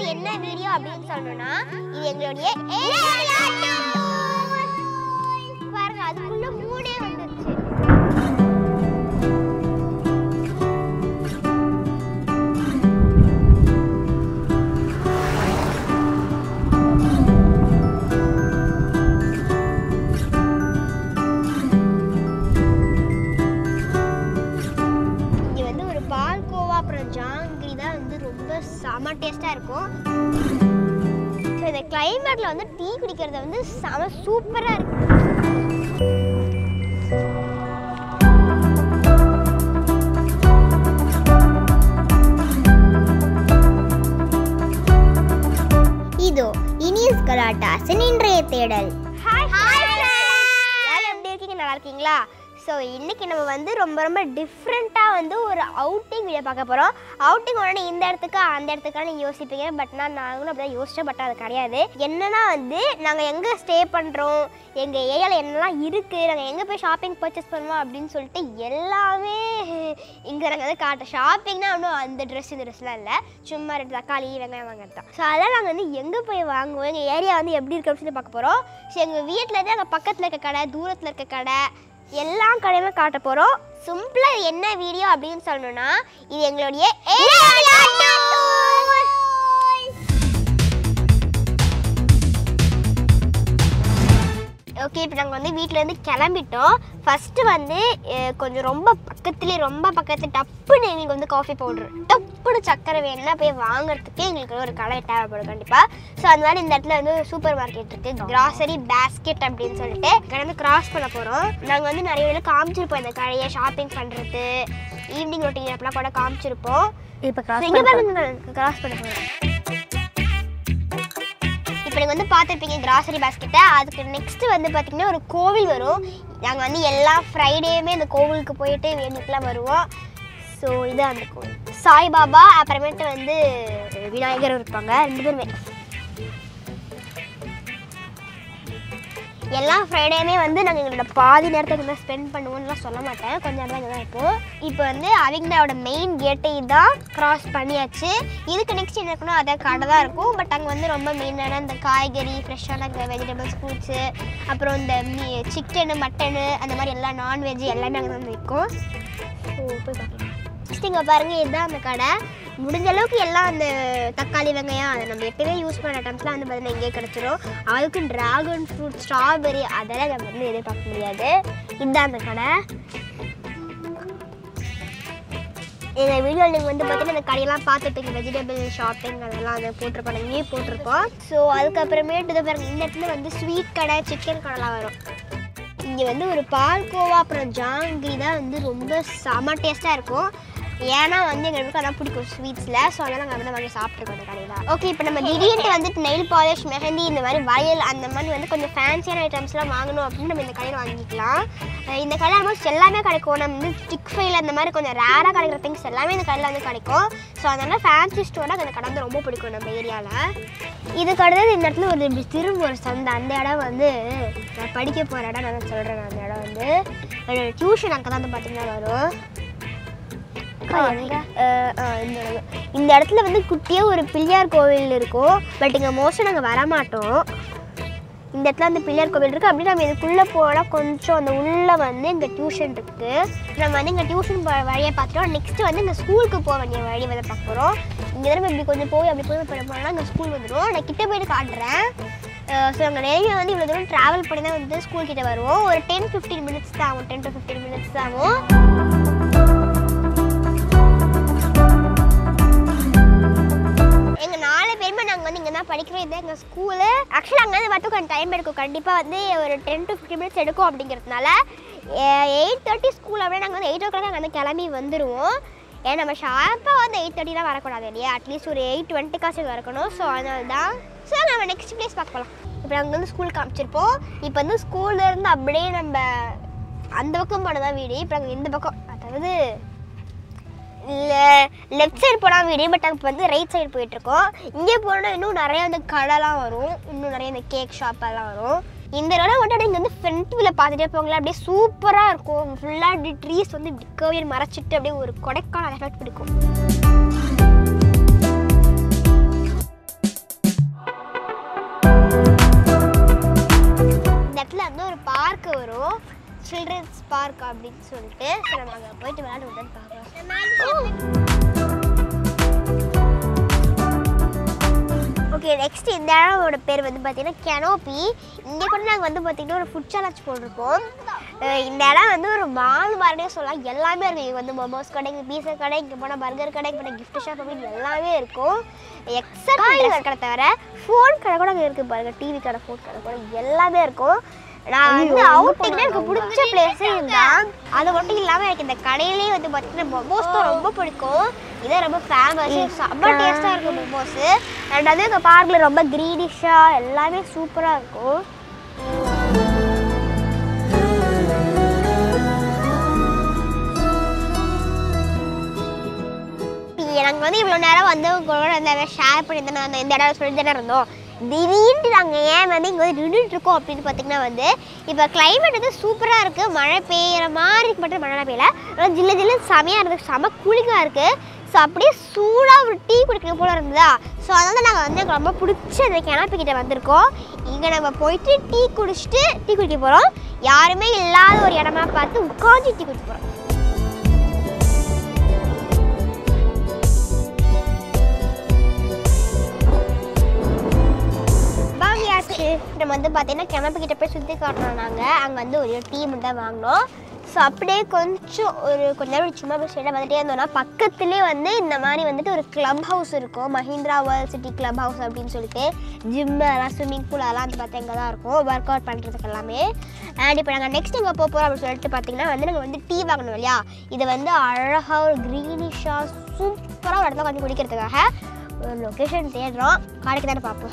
என்ன வீடியோ அப்படின்னு சொல்லணும்னா இது எங்களுடைய ஏரியா tour. பாருங்க அதுக்குள்ள மூணே வந்துருச்சு இங்க வந்து ஒரு பால்கோவா அப்புறம் ஜாங்கிரி தான் வந்து ரொம்ப செம டேஸ்டா இருக்கும் ஸோ இந்த கிளைமேட்ல வந்து டீ குடிக்கிறது வந்து செம சூப்பரா இருக்கு இதோ இனியஸ் கலாட்டாஸின் இன்றைய தேடல் ஹாய் ஹாய் எல்லாரும் எப்படி இருக்கீங்க நல்லா இருக்கீங்களா ஸோ இன்னைக்கு நம்ம வந்து ரொம்ப ரொம்ப டிஃப்ரெண்ட்டாக வந்து ஒரு அவுட்டிங் வீடியோ பார்க்க போகிறோம் அவுட்டிங் உடனே இந்த இடத்துக்கு அந்த இடத்துக்கான யோசிப்பீங்க பட் நான் நாங்களும் அப்படி யோசிச்சேன் பட் அது கிடையாது என்னன்னா வந்து நாங்கள் எங்கே ஸ்டே பண்ணுறோம் எங்கள் ஏரியாவில் என்னெல்லாம் இருக்குது நாங்கள் எங்கே போய் ஷாப்பிங் பர்ச்சேஸ் பண்ணுவோம் அப்படின்னு சொல்லிட்டு எல்லாமே இங்கே நாங்கள் வந்து காட்டுறோம் ஷாப்பிங்னா ஒன்றும் அந்த ட்ரெஸ் இந்த ட்ரெஸ்லாம் இல்லை சும்மா ரெண்டு தக்காளி வெங்காயம் வாங்குறது தான் ஸோ அதெல்லாம் நாங்கள் வந்து எங்கே போய் வாங்குவோம் எங்கள் ஏரியா வந்து எப்படி இருக்கு அப்படின்னு சொல்லி பார்க்க போகிறோம் ஸோ எங்கள் வீட்டில் இருந்து அங்கே பக்கத்தில் இருக்க கடை தூரத்தில் இருக்க கடை எல்லா கடையுமே காட்ட போகிறோம் சிம்பிளாக என்ன வீடியோ அப்படின்னு சொல்லணும்னா இது எங்களுடைய ஏரியா tour. ஓகே இப்போ நாங்கள் வந்து வீட்டிலேருந்து கிளம்பிட்டோம் ஃபஸ்ட்டு வந்து அஹ், கொஞ்சம் ரொம்ப பக்கத்துலேயே ரொம்ப பக்கத்து டப்புன்னு எங்களுக்கு வந்து காஃபி பவுட்ரு டப்புன்னு சக்கரை வேணும்னா போய் வாங்குறதுக்கு எங்களுக்கு ஒரு கடை தேவைப்படும் கண்டிப்பாக ஸோ அதனால இந்த இடத்துல வந்து சூப்பர் மார்க்கெட் இருக்குது கிராசரி பேஸ்கெட் அப்படின்னு சொல்லிட்டு கடந்து கிராஸ் பண்ண போகிறோம் நாங்கள் வந்து நிறைய வேலை காமிச்சிருப்போம் இந்த கடையை ஷாப்பிங் பண்ணுறது ஈவினிங் ரொட்டீன் அப்பெல்லாம் கூட காமிச்சிருப்போம் இப்போ இங்கே பாருங்க கிராஸ் பண்ண போகிறோம் இப்போ நீங்கள் வந்து பார்த்துருப்பீங்க கிராசரி பேஸ்கெட்டை அதுக்கு நெக்ஸ்ட் வந்து பார்த்தீங்கன்னா ஒரு கோவில் வரும் நாங்கள் வந்து எல்லா ஃப்ரைடேயுமே இந்த கோவிலுக்கு போயிட்டு வேண்டிட்டுலாம் வருவோம் ஸோ இது அந்த கோவில் சாய்பாபா அப்புறமேட்டு வந்து விநாயகர் இருப்பாங்க ரெண்டு பேருமே எல்லா ஃப்ரைடேயுமே வந்து நாங்கள் எங்களோட பாதி நேரத்தை இங்கே ஸ்பெண்ட் பண்ணுவோம்லாம் சொல்ல மாட்டேன் கொஞ்சம் நேரம் இங்கே தான் இருப்போம் இப்போ வந்து அவங்களோட மெயின் கேட்டை தான் கிராஸ் பண்ணியாச்சு இதுக்கு நெக்ஸ்ட் என்ன இருக்கணும் அதே கடை தான் இருக்கும் பட் அங்கே வந்து ரொம்ப மெயினான இந்த காய்கறி ஃப்ரெஷ்ஷான வெஜிடபிள்ஸ் ஃப்ரூட்ஸு அப்புறம் இந்த சிக்கனு மட்டனு அந்த மாதிரி எல்லா நான்வெஜ் எல்லாமே அங்கே தான் இருக்கும் ஸோ போய் பார்க்கலாம் நெக்ஸ்ட் இங்கே பாருங்கள் இதுதான் அந்த கடை முடிஞ்ச அளவுக்கு எல்லாம் அந்த தக்காளி வெங்காயம் அதை நம்ம எப்பயுமே யூஸ் பண்ணுற ஐட்டம்ஸ்லாம் வந்து பார்த்தீங்கன்னா இங்கே கிடச்சிரும் அதுக்கு ட்ராகன் ஃப்ரூட் ஸ்ட்ராபெரி அதெல்லாம் நம்ம வந்து எதிர்பார்க்க முடியாது இதுதான் அந்த கடை இந்த வீடியோ நீங்கள் வந்து பார்த்தீங்கன்னா இந்த கடையெல்லாம் பார்த்துட்டு வெஜிடபிள் ஷாப்பிங் அதெல்லாம் அதை போட்டிருப்போம் இங்கேயே போட்டிருப்போம் ஸோ அதுக்கப்புறமேட்டு இதை பாருங்க இந்த இடத்துல வந்து ஸ்வீட் கடை சிக்கன் கடைலாம் வரும் இங்கே வந்து ஒரு பால்கோவா அப்புறம் ஜாங்கிரி தான் வந்து ரொம்ப செம டேஸ்ட்டாக இருக்கும் ஏன்னா வந்து எங்களுக்கு அதான் பிடிக்கும் ஸ்வீட்ஸில் ஸோ அதனால் நாங்கள் வந்து வாங்கி சாப்பிட்ருக்கோம் அந்த கடையில் ஓகே இப்போ நம்ம திடீர்னு வந்துட்டு நெயில் பாலிஷ் மெஹந்தி இந்த மாதிரி வளையல் அந்த மாதிரி வந்து கொஞ்சம் ஃபேன்சியான ஐட்டம்ஸ்லாம் வாங்கணும் அப்படின்னு நம்ம இந்த கடையில் வாங்கிக்கலாம் அஹ் இந்த கடையில் ஆல்மோஸ்ட் எல்லாமே கிடைக்கும் நம்ம வந்து ஸ்டிக் ஃபைல் அந்த மாதிரி கொஞ்சம் ரேராக கிடைக்கிற திங்ஸ் எல்லாமே இந்த கடையில் வந்து கிடைக்கும் ஸோ அதனால ஃபேன்சி ஸ்டோராக அந்த கடை வந்து ரொம்ப பிடிக்கும் நம்ம ஏரியாவில் இதுக்கு அடுத்தது இந்த இடத்துல ஒரு இப்படி திரும்ப ஒரு சந்தை அந்த இடம் வந்து நான் படிக்க போகிற இடம் நான் சொல்கிறேன் அந்த இடம் வந்து என்னோட டியூஷன் அங்கே தான் வந்து பார்த்தீங்கன்னா வரும் அஹ் அஹ் இந்த இடம். இந்த இடத்துல வந்து குட்டியாக ஒரு பிள்ளையார் கோவில் இருக்கும் பட் இங்கே மோஸ்ட்டாக நாங்கள் வரமாட்டோம் இந்த இடத்துல அந்த பிள்ளையார் கோவில் இருக்குது அப்படி நம்ம இதுக்குள்ளே போனால் கொஞ்சம் அந்த உள்ளே வந்து இங்கே டியூஷன் இருக்குது நம்ம வந்து இங்கே டியூஷன் போ வழியை பார்த்துட்டோம் நெக்ஸ்ட் வந்து இந்த ஸ்கூலுக்கு போக வேண்டிய வழி வந்து பார்க்க போகிறோம் இங்கே நம்ம இப்படி கொஞ்சம் போய் அப்படி போய் போய் போனால் இங்கே ஸ்கூல் வந்துடும் நான் கிட்ட போயிட்டு காட்டுறேன் ஸோ நாங்கள் நிறைய வந்து இவ்வளோ தூரம் ட்ராவல் பண்ணி தான் வந்து ஸ்கூல் கிட்ட வருவோம் ஒரு டென் ஃபிஃப்டீன் மினிட்ஸ் தான் ஆகும் டென் டு ஃபிஃப்டீன் மினிட்ஸ் தான் ஆகும் எங்க நாலு பேருமே நாங்கள் வந்து இங்கே தான் படிக்கிறோம் இது எங்கள் ஸ்கூலு ஆக்சுவலாக அங்கே வந்து மட்டும் கொஞ்சம் டைம் எடுக்கும் கண்டிப்பாக வந்து ஒரு டென் டு ஃபிஃப்டி மினிட்ஸ் எடுக்கும் அப்படிங்கிறதுனால எயிட் தேர்ட்டி ஸ்கூல் அப்படியே நாங்கள் வந்து எயிட் ஓ கிளாக் அங்கே வந்து கிளம்பி வந்துடுவோம் ஏன் நம்ம ஷார்ப்பாக வந்து எயிட் தேர்ட்டிலாம் வரக்கூடாது இல்லையா அட்லீஸ்ட் ஒரு எயிட் டுவெண்ட்டிக்காச்சும் வரக்கணும் ஸோ அதனால தான் ஸோ நம்ம நெக்ஸ்ட் பிளேஸ் பார்க்க போகலாம் இப்போ நாங்கள் வந்து ஸ்கூல் காமிச்சிருப்போம் இப்போ வந்து ஸ்கூல்ல இருந்து அப்படியே நம்ம அந்த பக்கம் போனதான் வீடு இப்போ நாங்கள் இந்த பக்கம் அதாவது லெஃப்ட் சைடு போனால் வீடு பட் அங்கே வந்து ரைட் சைடு போயிட்டுருக்கோம் இங்கே போனால் இன்னும் நிறைய வந்து கடைலாம் வரும் இன்னும் நிறைய இந்த கேக் ஷாப் எல்லாம் வரும் இந்த இடம் மட்டும் இங்கே வந்து ஃப்ரண்ட் வியூவில் பார்த்துட்டே போங்களேன் அப்படியே சூப்பராக இருக்கும் ஃபுல்லாக அப்படி ட்ரீஸ் வந்து இப்படி கவியல் மறைச்சிட்டு அப்படியே ஒரு கொடைக்கானல் எஃபெக்ட் பிடிக்கும் சில்ட்ரன்ஸ் பார்க் அப்படின்னு சொல்லிட்டு சரி நம்ம அங்கே போயிட்டு விளையாண்டு வந்து பார்க்கலாம் ஓகே நெக்ஸ்ட் இந்த இடமோட பேர் வந்து பார்த்தீங்கன்னா கெனோப்பி இங்கே கூட நாங்கள் வந்து பார்த்தீங்கன்னா ஒரு ஃபுட் சேலஞ்ச் போட்டிருக்கோம் அஹ் இந்த இடம் வந்து ஒரு மால் மாதிரியே சொல்லலாம் எல்லாமே இருக்குது இங்கே வந்து மோமோஸ் கடை இங்கே பீஸா கடை இங்கே போனால் பர்கர் கடை இங்கே போனால் கிஃப்ட் ஷாப் அப்படின்னு எல்லாமே இருக்கும் எக்ஸப்ட் ட்ரெஸ் கடை தவிர ஃபோன் கடை கூட அங்கே இருக்குது பாருங்க டிவி கடை ஃபோன் கடை கூட எல்லாமே இருக்கும் நான் வந்து அவுட்டிங்னா எனக்கு பிடிச்ச பிளேஸே இதுதான் அது மட்டும் இல்லாமல் எனக்கு இந்த கடையிலேயே வந்து பார்த்தீங்கன்னா மொமோஸ் தான் ரொம்ப பிடிக்கும் இதான் ரொம்ப ஃபேமஸ் செம்ம டேஸ்ட்டாக இருக்கும் மொமோஸ் அண்ட் அது எங்கள் பார்க்கில் ரொம்ப க்ரீனிஷாக எல்லாமே சூப்பராக இருக்கும் நாங்கள் வந்து இவ்வளோ நேரம் வந்து உங்களோட இந்த ஷேர் பண்ணியிருந்தோம் அந்த இந்த இடம் சொல்லி தானே இருந்தோம் திடீர்னு நாங்கள் ஏன் வந்து இங்கே வந்து நின்றுட்டு இருக்கோம் அப்படின்னு பார்த்தீங்கன்னா வந்து இப்போ climate வந்து சூப்பராக இருக்குது மழை பெய்யுற மாதிரி மட்டும் மழை பெய்யல ஆனால் ஜில்லு ஜில்லு செமையாக இருந்துச்சு செம கூலிங்காக இருக்குது ஸோ அப்படியே சூடாக ஒரு டீ குடிக்கணும் போல இருந்ததா ஸோ அதனால நாங்கள் வந்து எனக்கு ரொம்ப பிடிச்ச இந்த கிணப்பு கிட்ட வந்திருக்கோம் இங்கே நம்ம போயிட்டு டீ குடிச்சிட்டு டீ குடிக்க போகிறோம் யாருமே இல்லாத ஒரு இடமா பார்த்து உட்காந்து டீ குடிக்க போகிறோம் வாங்கியாச்சு நம்ம வந்து பார்த்தீங்கன்னா கிணப்பு கிட்ட போய் சுற்றி காட்டணும் நாங்கள் அங்கே வந்து ஒரு டீ மட்டும் தான் வாங்கினோம் ஸோ அப்படியே கொஞ்சம் ஒரு கொஞ்ச நேரம் சும்மா போய் ஸ்டேட்டாக பார்த்துட்டே இருந்தோம்னா பக்கத்துலேயே வந்து இந்த மாதிரி வந்துட்டு ஒரு கிளப் ஹவுஸ் இருக்கும் Mahindra world city club house அப்படின்னு சொல்லிட்டு ஜிம்மு அதெல்லாம் ஸ்விம்மிங் பூல் அதெல்லாம் வந்து பார்த்தா இங்கே தான் இருக்கும் ஒர்க் அவுட் பண்ணுறதுக்கு எல்லாமே அண்ட் இப்போ நாங்கள் நெக்ஸ்ட் எங்கே போக போகிறோம் அப்படின்னு சொல்லிட்டு பார்த்தீங்கன்னா வந்து நாங்கள் வந்து டீ வாங்கணும் இல்லையா இது வந்து அழகாக ஒரு க்ரீனிஷாக சூப்பராக ஒரு இடத்துல வந்து குடிக்கிறதுக்காக ஒரு லொக்கேஷன் தேடுறோம் கடைக்கு தானே பார்ப்போம்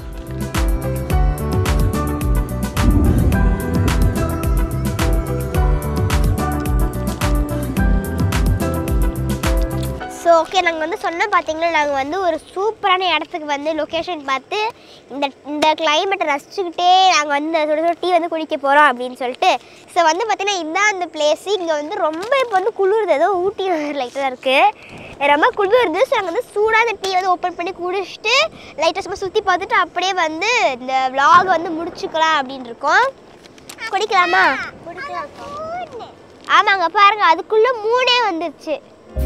ஸோ ஓகே நாங்கள் வந்து சொன்ன பார்த்தீங்கன்னா நாங்கள் வந்து ஒரு சூப்பரான இடத்துக்கு வந்து லொக்கேஷன் பார்த்து இந்த இந்த கிளைமேட்டை ரசிச்சுக்கிட்டே நாங்கள் வந்து சுட சுட டீ வந்து குடிக்க போகிறோம் அப்படின்னு சொல்லிட்டு ஸோ வந்து பார்த்தீங்கன்னா இதுதான் அந்த பிளேஸ் இங்கே வந்து ரொம்ப இப்போ வந்து குளிருது ஏதோ ஊட்டி லைட்டாக இருக்குது ரொம்ப குளிருது ஸோ நாங்கள் வந்து சூடாக அந்த டீ வந்து ஓப்பன் பண்ணி குடிச்சிட்டு லைட்டாக சும்மா சுற்றி பார்த்துட்டு அப்படியே வந்து இந்த vlog வந்து முடிச்சுக்கலாம் அப்படின்னு இருக்கோம் குடிக்கலாமா ஆமாங்க பாருங்க அதுக்குள்ளே மூணே வந்துருச்சு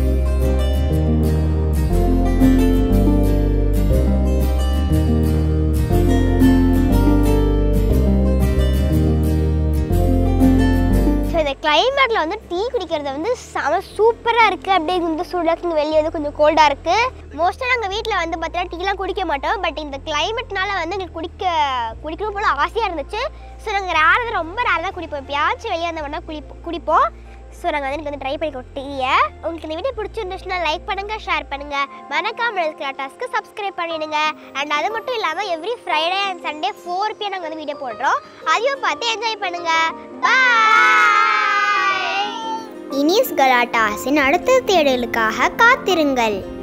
ஸோ இந்த கிளைமேட்டில் வந்து டீ குடிக்கிறது வந்து செம சூப்பராக இருக்குது அப்படியே இந்த சூடாக இங்கே வெளியே வந்து கொஞ்சம் கோல்டாக இருக்குது மோஸ்ட்டாக நாங்கள் வீட்டில் வந்து பார்த்தீங்கன்னா டீலாம் குடிக்க மாட்டோம் பட் இந்த கிளைமேட்னால வந்து எங்களுக்கு குடிக்க குடிக்கணும் போல ஆசையாக இருந்துச்சு ஸோ நாங்கள் ரேராக ரொம்ப ரேராக தான் குடிப்போம் எப்பயாச்சும் வெளியே வந்தோம்னா குடிப்போம் குடிப்போம் ஸோ நாங்கள் வந்து எனக்கு வந்து ட்ரை பண்ணிக்கோ டீயை உங்களுக்கு இந்த வீடியோ பிடிச்சிருந்துச்சுன்னா லைக் பண்ணுங்கள் ஷேர் பண்ணுங்கள் மறக்காம கிளாட்டாஸ்க்கு சப்ஸ்கிரைப் பண்ணிடுங்க அண்ட் அது மட்டும் இல்லாமல் every Friday and Sunday four PM நாங்கள் வந்து வீடியோ போடுறோம் அதையும் பார்த்து என்ஜாய் பண்ணுங்கள் பாய் இனிஸ் கலாட்டாஸின் அடுத்த தேடலுக்காக காத்திருங்கள்